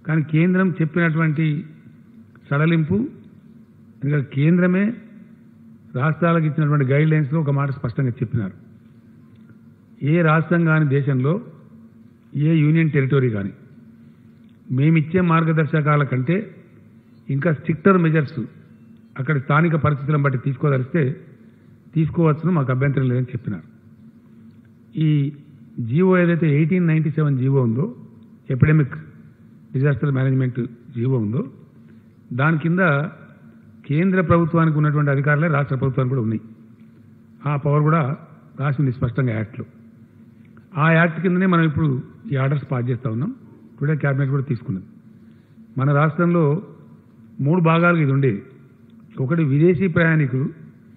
కానీ కేంద్రం చెప్పినటువంటి సడలింపు ఇంకా కేంద్రమే రాష్ట్రాలకు ఇచ్చినటువంటి గైడ్ లైన్స్లో ఒక మాట స్పష్టంగా చెప్పినారు ఏ రాష్ట్రం కానీ దేశంలో ఏ యూనియన్ టెరిటరీ కానీ మేమిచ్చే మార్గదర్శకాల కంటే ఇంకా స్ట్రిక్టర్ మెజర్స్ అక్కడ స్థానిక పరిస్థితులను బట్టి తీసుకోదలిస్తే తీసుకోవచ్చును మాకు అభ్యంతరం లేదని చెప్పినారు ఈ జీవో ఏదైతే ఎయిటీన్ నైన్టీ సెవెన్ జీవో ఉందో ఎపిడమిక్ డిజాస్టర్ మేనేజ్మెంట్ జీవో ఉందో దాని కింద కేంద్ర ప్రభుత్వానికి ఉన్నటువంటి అధికారులే రాష్ట్ర ప్రభుత్వానికి కూడా ఉన్నాయి ఆ పవర్ కూడా రాసింది స్పష్టంగా యాక్ట్లో ఆ యాక్ట్ కిందనే మనం ఇప్పుడు ఈ ఆర్డర్స్ పాస్ చేస్తూ ఉన్నాం టుడే క్యాబినెట్ కూడా తీసుకున్నది మన రాష్ట్రంలో మూడు భాగాలుగా ఇది ఉండేది ఒకటి విదేశీ ప్రయాణికులు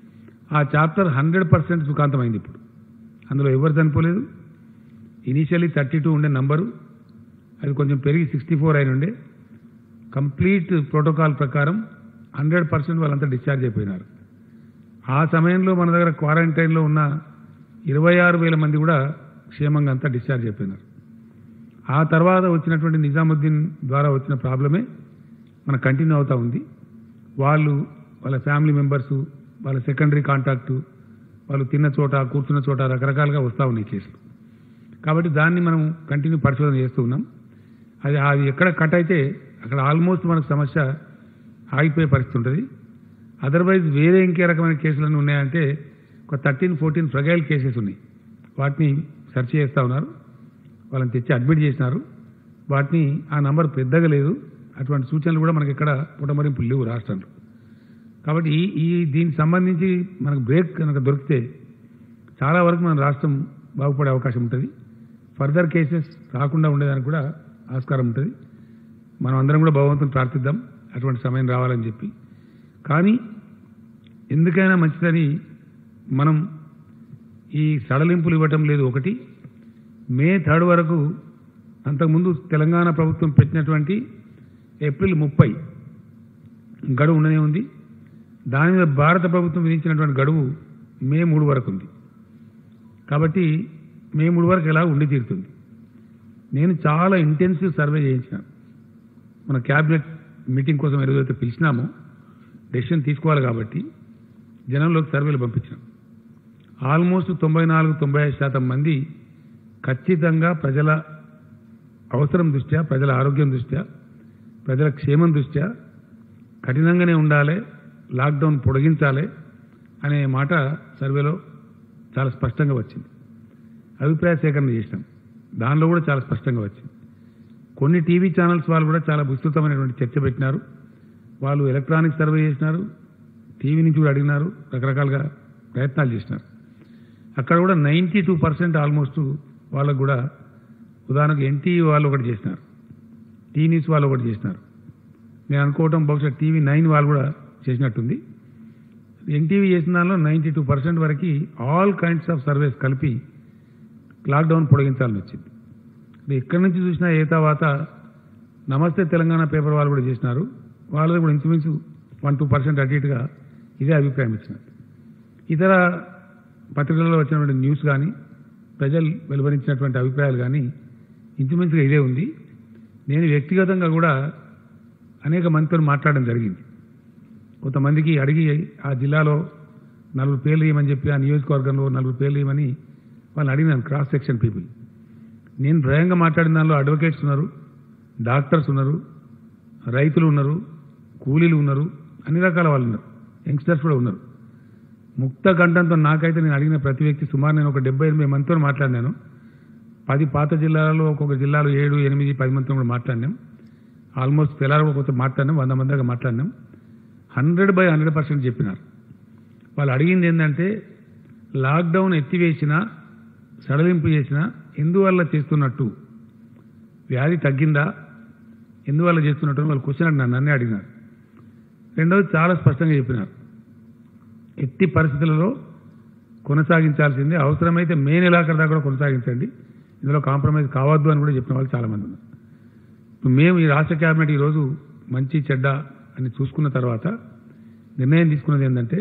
ఆ చాప్టర్ హండ్రెడ్ పర్సెంట్ సుఖాంతమైంది ఇప్పుడు అందులో ఎవరు చనిపోలేదు ఇనీషియల్లీ థర్టీ టూ ఉండే నంబరు అది కొంచెం పెరిగి సిక్స్టీ ఫోర్ అయిన ఉండే కంప్లీట్ ప్రోటోకాల్ ప్రకారం హండ్రెడ్ పర్సెంట్ వాళ్ళంతా డిశ్చార్జ్ అయిపోయినారు ఆ సమయంలో మన దగ్గర క్వారంటైన్లో ఉన్న ఇరవై ఆరు వేల మంది కూడా క్షేమంగా అంతా డిశ్చార్జ్ అయిపోయినారు ఆ తర్వాత వచ్చినటువంటి నిజాముద్దీన్ ద్వారా వచ్చిన ప్రాబ్లమే మన కంటిన్యూ అవుతా ఉంది వాళ్ళు వాళ్ళ ఫ్యామిలీ మెంబర్సు వాళ్ళ సెకండరీ కాంటాక్టు వాళ్ళు తిన్న చోట కూర్చున్న చోట రకరకాలుగా వస్తూ ఉన్నాయి కేసులు కాబట్టి దాన్ని మనం కంటిన్యూ పరిశోధన చేస్తూ ఉన్నాం అది అది ఎక్కడ కట్ అయితే అక్కడ ఆల్మోస్ట్ మనకు సమస్య ఆగిపోయే పరిస్థితి ఉంటుంది అదర్వైజ్ వేరే ఇంకే రకమైన కేసులన్నీ ఉన్నాయంటే ఒక థర్టీన్ ఫోర్టీన్ ఫ్రగైల్ కేసెస్ ఉన్నాయి వాటిని సెర్చ్ చేస్తూ ఉన్నారు వాళ్ళని తెచ్చి అడ్మిట్ చేసినారు వాటిని ఆ నంబర్ పెద్దగా లేదు అటువంటి సూచనలు కూడా మనకి ఎక్కడ పుటమరింపులు లేవు రాష్ట్రంలో కాబట్టి ఈ ఈ దీనికి సంబంధించి మనకు బ్రేక్ కనుక దొరికితే చాలా వరకు మన రాష్ట్రం బాగుపడే అవకాశం ఉంటుంది ఫర్దర్ కేసెస్ రాకుండా ఉండేదానికి కూడా ఆస్కారం ఉంటుంది మనం అందరం కూడా భగవంతుని ప్రార్థిద్దాం అటువంటి సమయం రావాలని చెప్పి కానీ ఎందుకైనా మంచిదని మనం ఈ సడలింపులు ఇవ్వటం లేదు ఒకటి మే థర్డ్ వరకు అంతకుముందు తెలంగాణ ప్రభుత్వం పెట్టినటువంటి ఏప్రిల్ ముప్పై గడువు ఉండనే ఉంది దాని మీద భారత ప్రభుత్వం విధించినటువంటి గడువు మే మూడు వరకు ఉంది కాబట్టి మే మూడు వరకు ఎలా ఉండి తీరుతుంది నేను చాలా ఇంటెన్సివ్ సర్వే చేయించాను మన క్యాబినెట్ మీటింగ్ కోసం ఏదైతే పిలిచినామో డెసిషన్ తీసుకోవాలి కాబట్టి జనంలోకి సర్వేలు పంపించాం ఆల్మోస్ట్ తొంభై నాలుగు తొంభై ఐదు శాతం మంది ఖచ్చితంగా ప్రజల అవసరం దృష్ట్యా ప్రజల ఆరోగ్యం దృష్ట్యా ప్రజల క్షేమం దృష్ట్యా కఠినంగానే ఉండాలి లాక్డౌన్ పొడిగించాలి అనే మాట సర్వేలో చాలా స్పష్టంగా వచ్చింది అభిప్రాయ సేకరణ చేసినాం దానిలో కూడా చాలా స్పష్టంగా వచ్చింది కొన్ని టీవీ ఛానల్స్ వాళ్ళు కూడా చాలా విస్తృతమైనటువంటి చర్చ పెట్టినారు వాళ్ళు ఎలక్ట్రానిక్ సర్వే చేసినారు టీవీ నుంచి కూడా అడిగినారు రకరకాలుగా ప్రయత్నాలు చేసినారు అక్కడ కూడా నైంటీ టూ పర్సెంట్ ఆల్మోస్ట్ వాళ్ళకు కూడా ఉదాహరణకు ఎన్టీవీ వాళ్ళు ఒకటి చేసినారు టీ న్యూస్ వాళ్ళు ఒకటి చేసినారు నేను అనుకోవటం బహుశా టీవీ నైన్ వాళ్ళు కూడా చేసినట్టుంది ఎన్టీవీ చేసిన దానిలో నైంటీ టూ పర్సెంట్ వరకు ఆల్ కైండ్స్ ఆఫ్ సర్వీస్ కలిపి లాక్డౌన్ పొడిగించాలని వచ్చింది ఇది ఎక్కడి నుంచి చూసినా ఏ తర్వాత నమస్తే తెలంగాణ పేపర్ వాళ్ళు కూడా చేసినారు వాళ్ళు కూడా ఇంచుమించు వన్ టూ పర్సెంట్ అటు ఇటుగా ఇదే అభిప్రాయం ఇచ్చినారు ఇతర పత్రికలలో వచ్చినటువంటి న్యూస్ కానీ ప్రజలు వెలువరించినటువంటి అభిప్రాయాలు కానీ ఇంచుమించుగా ఇదే ఉంది నేను వ్యక్తిగతంగా కూడా అనేక మందితో మాట్లాడడం జరిగింది కొంతమందికి అడిగి ఆ జిల్లాలో నలుగురు పేర్లు ఇవ్వమని చెప్పి ఆ నియోజకవర్గంలో నలుగురు పేర్లు ఇవ్వమని వాళ్ళని అడిగినాను క్రాస్ సెక్షన్ పీపుల్ నేను భయంగా మాట్లాడిన దానిలో అడ్వకేట్స్ ఉన్నారు డాక్టర్స్ ఉన్నారు రైతులు ఉన్నారు కూలీలు ఉన్నారు అన్ని రకాల వాళ్ళు ఉన్నారు యంగ్స్టర్స్ కూడా ఉన్నారు ముక్త కంఠంతో నాకైతే నేను అడిగిన ప్రతి వ్యక్తి సుమారు నేను ఒక డెబ్బై ఎనిమిది మందితో మాట్లాడినాను పది పాత జిల్లాలలో ఒక్కొక్క జిల్లాలో ఏడు ఎనిమిది పది మందితో కూడా మాట్లాడినాం ఆల్మోస్ట్ తెల్లారు కొంత మాట్లాడినాం వంద మంది దాకా మాట్లాడినాం హండ్రెడ్ బై హండ్రెడ్ పర్సెంట్ చెప్పినారు వాళ్ళు అడిగింది ఏంటంటే లాక్డౌన్ ఎత్తివేసినా సడలింపు చేసినా ఎందువల్ల చేస్తున్నట్టు వ్యాధి తగ్గిందా ఎందువల్ల చేస్తున్నట్టు అని వాళ్ళు క్వశ్చన్ అడిగినారు నన్నే అడిగినారు రెండవది చాలా స్పష్టంగా చెప్పినారు ఎట్టి పరిస్థితులలో కొనసాగించాల్సిందే అవసరమైతే మే నెలాఖరు దాకా కూడా కొనసాగించండి ఇందులో కాంప్రమైజ్ కావద్దు అని కూడా చెప్పిన వాళ్ళు చాలామంది ఉన్నారు ఇప్పుడు మేము ఈ రాష్ట్ర క్యాబినెట్ ఈరోజు మంచి చెడ్డ అని చూసుకున్న తర్వాత నిర్ణయం తీసుకున్నది ఏంటంటే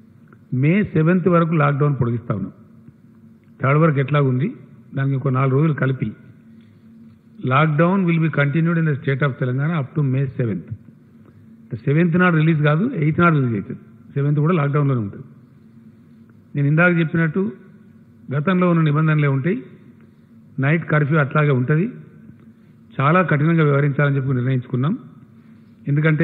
మే సెవెంత్ వరకు లాక్డౌన్ పొడిగిస్తా ఉన్నాం థర్డ్ వరకు ఎట్లా ఉంది దానికి ఒక నాలుగు రోజులు కలిపి lockdown will be continued in the state of Telangana up to May seventh seventh నాడు రిలీజ్ కాదు ఎయిత్ నాడు రిలీజ్ అవుతుంది సెవెంత్ కూడా లాక్డౌన్లోనే ఉంటుంది నేను ఇందాక చెప్పినట్టు గతంలో ఉన్న నిబంధనలే ఉంటాయి నైట్ కర్ఫ్యూ అట్లాగే ఉంటుంది చాలా కఠినంగా వ్యవహరించాలని చెప్పి నిర్ణయించుకున్నాం ఎందుకంటే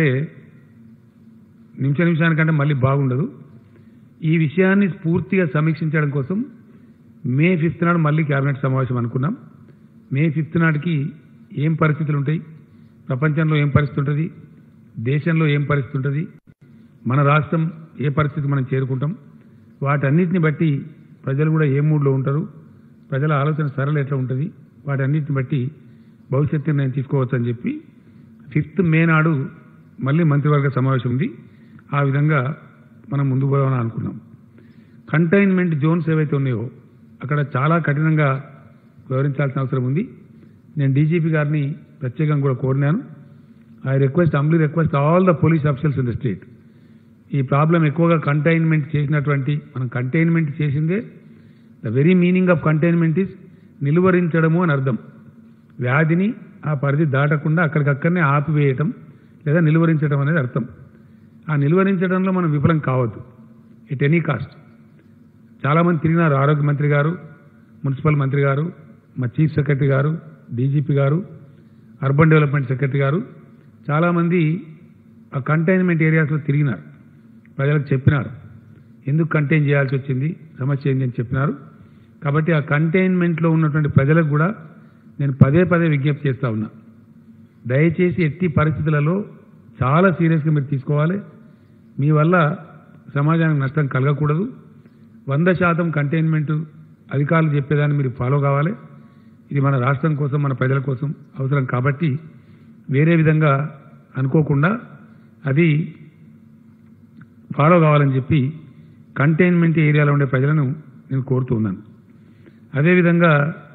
నిమిష నిమిషానికంటే మళ్ళీ బాగుండదు ఈ విషయాన్ని పూర్తిగా సమీక్షించడం కోసం మే ఫిఫ్త్ నాడు మళ్ళీ కేబినెట్ సమావేశం అనుకున్నాం మే ఫిఫ్త్ నాటికి ఏం పరిస్థితులు ఉంటాయి ప్రపంచంలో ఏం పరిస్థితి ఉంటుంది దేశంలో ఏం పరిస్థితి ఉంటుంది మన రాష్ట్రం ఏ పరిస్థితి మనం చేరుకుంటాం వాటన్నిటిని బట్టి ప్రజలు కూడా ఏ మూడ్లో ఉంటారు ప్రజల ఆలోచన సరళ ఎట్లా ఉంటుంది వాటన్నిటిని బట్టి భవిష్యత్తు నిర్ణయం తీసుకోవచ్చు అని చెప్పి ఫిఫ్త్ మే నాడు మళ్ళీ మంత్రివర్గ సమావేశం ఉంది ఆ విధంగా మనం ముందుకు పోదామని అనుకున్నాం కంటైన్మెంట్ జోన్స్ ఏవైతే ఉన్నాయో అక్కడ చాలా కఠినంగా వివరించాల్సిన అవసరం ఉంది నేను డీజీపీ గారిని ప్రత్యేకంగా కూడా కోరినాను I request humbly request all the police officers in the state ఈ ప్రాబ్లం ఎక్కువగా కంటైన్మెంట్ చేసినటువంటి మనం కంటైన్మెంట్ చేసిందే the very meaning of containment is నిలువరించడము అని అర్థం వ్యాధిని ఆ పరిధి దాటకుండా అక్కడికక్కడనే ఆపివేయటం లేదా నిలువరించడం అనేది అర్థం ఆ నిలువరించడంలో మనం విఫలం కావద్దు ఎట్ ఎనీ కాస్ట్ చాలామంది తిరిగినారు ఆరోగ్య మంత్రి గారు మున్సిపల్ మంత్రి గారు మా చీఫ్ సెక్రటరీ గారు డీజీపీ గారు అర్బన్ డెవలప్మెంట్ సెక్రటరీ గారు చాలామంది ఆ కంటైన్మెంట్ ఏరియాస్లో తిరిగినారు ప్రజలకు చెప్పినారు ఎందుకు కంటైన్ చేయాల్సి వచ్చింది సమస్య ఏంటి అని చెప్పినారు కాబట్టి ఆ కంటైన్మెంట్లో ఉన్నటువంటి ప్రజలకు కూడా నేను పదే పదే విజ్ఞప్తి చేస్తా ఉన్నా దయచేసి ఎట్టి పరిస్థితులలో చాలా సీరియస్గా మీరు తీసుకోవాలి మీ వల్ల సమాజానికి నష్టం కలగకూడదు వంద శాతం కంటైన్మెంట్ అధికారులు చెప్పేదాన్ని మీరు ఫాలో కావాలి ఇది మన రాష్ట్రం కోసం మన ప్రజల కోసం అవసరం కాబట్టి వేరే విధంగా అనుకోకుండా అది ఫాలో కావాలని చెప్పి కంటైన్మెంట్ ఏరియాలో ఉండే ప్రజలను నేను కోరుతూ ఉన్నాను అదేవిధంగా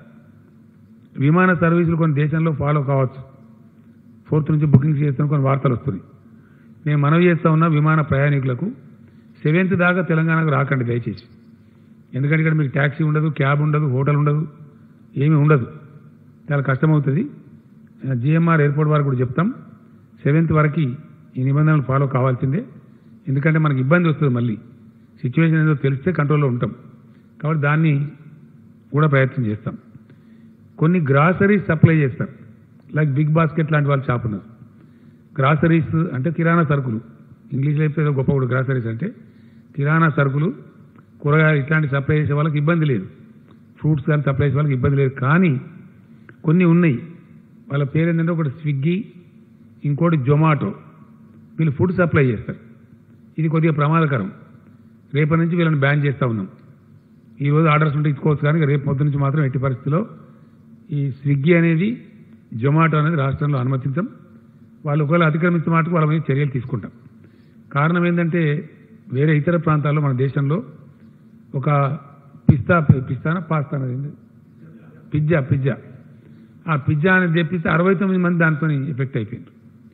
విమాన సర్వీసులు కొన్ని దేశంలో ఫాలో కావచ్చు ఫోర్త్ నుంచి బుకింగ్స్ చేస్తున్న కొన్ని వార్తలు వస్తున్నాయి నేను మనవి చేస్తా ఉన్నా విమాన ప్రయాణికులకు సెవెంత్ దాకా తెలంగాణకు రాకండి దయచేసి ఎందుకంటే ఇక్కడ మీకు ట్యాక్సీ ఉండదు క్యాబ్ ఉండదు హోటల్ ఉండదు ఏమీ ఉండదు చాలా కష్టమవుతుంది జిఎంఆర్ ఎయిర్పోర్ట్ వారికి కూడా చెప్తాం సెవెంత్ వరకు ఈ నిబంధనలు ఫాలో కావాల్సిందే ఎందుకంటే మనకి ఇబ్బంది వస్తుంది మళ్ళీ సిచ్యువేషన్ ఏదో తెలిస్తే కంట్రోల్లో ఉంటాం కాబట్టి దాన్ని కూడా ప్రయత్నం చేస్తాం కొన్ని గ్రాసరీస్ సప్లై చేస్తారు లైక్ బిగ్ బాస్కెట్ లాంటి వాళ్ళు షాప్ ఉన్నారు గ్రాసరీస్ అంటే కిరాణా సరుకులు ఇంగ్లీష్లో అయితే ఏదో గొప్ప కూడా గ్రాసరీస్ అంటే కిరాణా సరుకులు కూరగాయలు ఇట్లాంటి సప్లై చేసే వాళ్ళకి ఇబ్బంది లేదు ఫ్రూట్స్ కానీ సప్లై చేసే వాళ్ళకి ఇబ్బంది లేదు కానీ కొన్ని ఉన్నాయి వాళ్ళ పేరు ఏంటంటే ఒకటి స్విగ్గీ ఇంకోటి జొమాటో వీళ్ళు ఫుడ్ సప్లై చేస్తారు ఇది కొద్దిగా ప్రమాదకరం రేపటి నుంచి వీళ్ళని బ్యాన్ చేస్తూ ఉన్నాం ఈ రోజు ఆర్డర్స్ ఉంటే ఇచ్చుకోవచ్చు కానీ రేపు పొద్దు నుంచి మాత్రం ఎట్టి పరిస్థితిలో ఈ స్విగ్గీ అనేది జొమాటో అనేది రాష్ట్రంలో అనుమతించాం వాళ్ళు ఒకవేళ అతిక్రమించిన మాటకు వాళ్ళ మీద చర్యలు తీసుకుంటాం కారణం ఏంటంటే వేరే ఇతర ప్రాంతాల్లో మన దేశంలో ఒక పిస్తా పిస్తానా పాస్తానా ఏంది పిజ్జా పిజ్జా ఆ పిజ్జా అనేది తెప్పిస్తే అరవై తొమ్మిది మంది దాంతో ఎఫెక్ట్ అయిపోయింది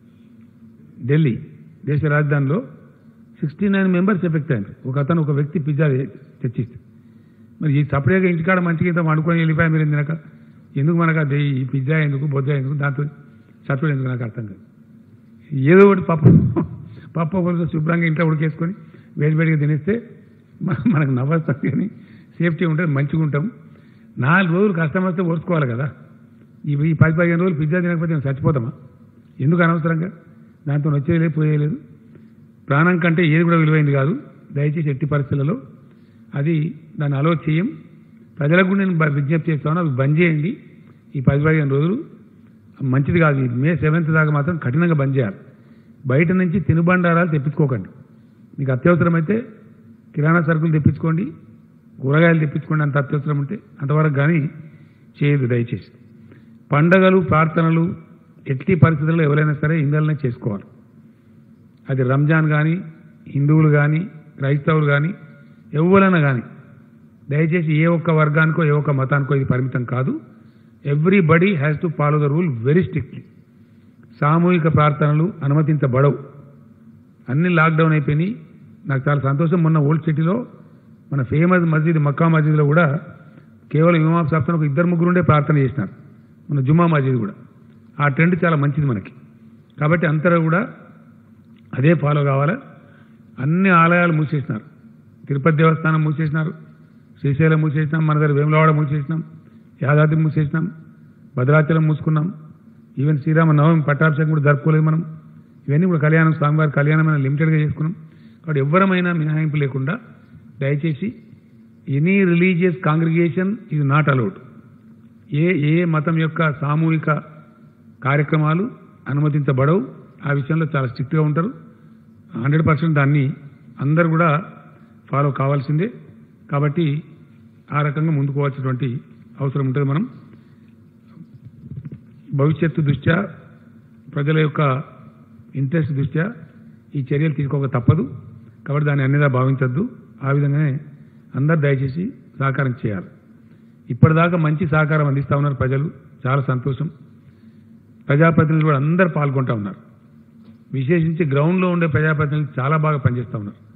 ఢిల్లీ దేశ రాజధానిలో సిక్స్టీ నైన్ మెంబర్స్ ఎఫెక్ట్ అయ్యారు ఒక అతను ఒక వ్యక్తి పిజ్జా తెచ్చిస్తే మరి ఈ సపరేట్గా ఇంటికాడ మంచిగా ఇంత వండుకొని వెళ్ళిపోయా మీరు తినక ఎందుకు మనకు అది ఈ పిజ్జా ఎందుకు బొజ్జా ఎందుకు దాంతో సపరేట్ ఎందుకు నాకు అర్థం కాదు ఏదో ఒకటి పప్పు పప్పు ఒకరితో శుభ్రంగా ఇంట్లో ఉడికేసుకొని వేడివేడిగా తినేస్తే మ- మనకు నవ్వస్తుంది కానీ సేఫ్టీ ఉంటుంది మంచిగా ఉంటాం నాలుగు రోజులు కష్టం వస్తే ఓర్చుకోవాలి కదా ఈ ఈ పది పదిహేను రోజులు పిజ్జా తినకపోతే మేము చచ్చిపోతామా ఎందుకు అనవసరంగా దాంతో వచ్చేయలేదు పోయేయలేదు ప్రాణం కంటే ఏది కూడా విలువైంది కాదు దయచేసి ఎట్టి పరిస్థితులలో అది దాన్ని అలో చేయం ప్రజలకు కూడా నేను బ- విజ్ఞప్తి చేస్తాను అవి బంద్ చేయండి ఈ పది పదిహేను రోజులు మంచిది కాదు ఈ మే సెవెంత్ దాకా మాత్రం కఠినంగా బంద్ చేయాలి బయట నుంచి తినుబండారాలు తెప్పించుకోకండి మీకు అత్యవసరమైతే కిరాణా సరుకులు తెప్పించుకోండి కూరగాయలు తెప్పించుకోండి అంత అత్యవసరం ఉంటే అంతవరకు కానీ చేయదు దయచేసి పండగలు ప్రార్థనలు ఎట్టి పరిస్థితుల్లో ఎవరైనా సరే ఇందలనే చేసుకోవాలి అది రంజాన్ కానీ హిందువులు కానీ క్రైస్తవులు కానీ ఎవరైనా కానీ దయచేసి ఏ ఒక్క వర్గానికో ఏ ఒక్క మతానికో ఇది పరిమితం కాదు everybody has to follow the rule very strictly సామూహిక ప్రార్థనలు అనుమతించబడవు అన్ని లాక్డౌన్ అయిపోయినాయి నాకు చాలా సంతోషం మొన్న ఓల్డ్ సిటీలో మన ఫేమస్ మస్జిద్ మక్కా మస్జిద్లో కూడా కేవలం ఇమాం సాబ్తో ఒక ఇద్దరు ముగ్గురు ఉండే ప్రార్థన చేసినారు మన జుమ్మా మసీద్ కూడా ఆ ట్రెండ్ చాలా మంచిది మనకి కాబట్టి అంతలో కూడా అదే ఫాలో కావాలా అన్ని ఆలయాలు మూసేసినారు తిరుపతి దేవస్థానం మూసేసినారు శ్రీశైలం మూసేసినాం మన దగ్గర వేములవాడ మూసేసినాం యాదాద్రి మూసేసినాం భద్రాచలం మూసుకున్నాం ఈవెన్ శ్రీరామ నవమి పట్టాభిషేకం కూడా జరుపుకోలేదు మనం ఇవన్నీ కూడా కళ్యాణం స్వామివారి కళ్యాణం మనం లిమిటెడ్గా చేసుకున్నాం కాబట్టి ఎవరమైనా మినహాయింపు లేకుండా దయచేసి ఎనీ రిలీజియస్ కాంగ్రిగేషన్ ఇది నాట్ అలౌడ్ ఏ ఏ మతం యొక్క సామూహిక కార్యక్రమాలు అనుమతించబడవు ఆ విషయంలో చాలా స్ట్రిక్ట్గా ఉంటారు హండ్రెడ్ పర్సెంట్ దాన్ని అందరు కూడా ఫాలో కావాల్సిందే కాబట్టి ఆ రకంగా ముందుకోవాల్సినటువంటి అవసరం ఉంటుంది మనం భవిష్యత్తు దృష్ట్యా ప్రజల యొక్క ఇంట్రెస్ట్ దృష్ట్యా ఈ చర్యలు తీసుకోక తప్పదు కాబట్టి దాన్ని అన్నిదా భావించద్దు ఆ విధంగానే అందరు దయచేసి సహకారం చేయాలి ఇప్పటిదాకా మంచి సహకారం అందిస్తూ ఉన్నారు ప్రజలు చాలా సంతోషం ప్రజాప్రతినిధులు కూడా అందరు పాల్గొంటూ ఉన్నారు విశేషించి గ్రౌండ్లో ఉండే ప్రజాప్రతినిధులు చాలా బాగా పనిచేస్తూ ఉన్నారు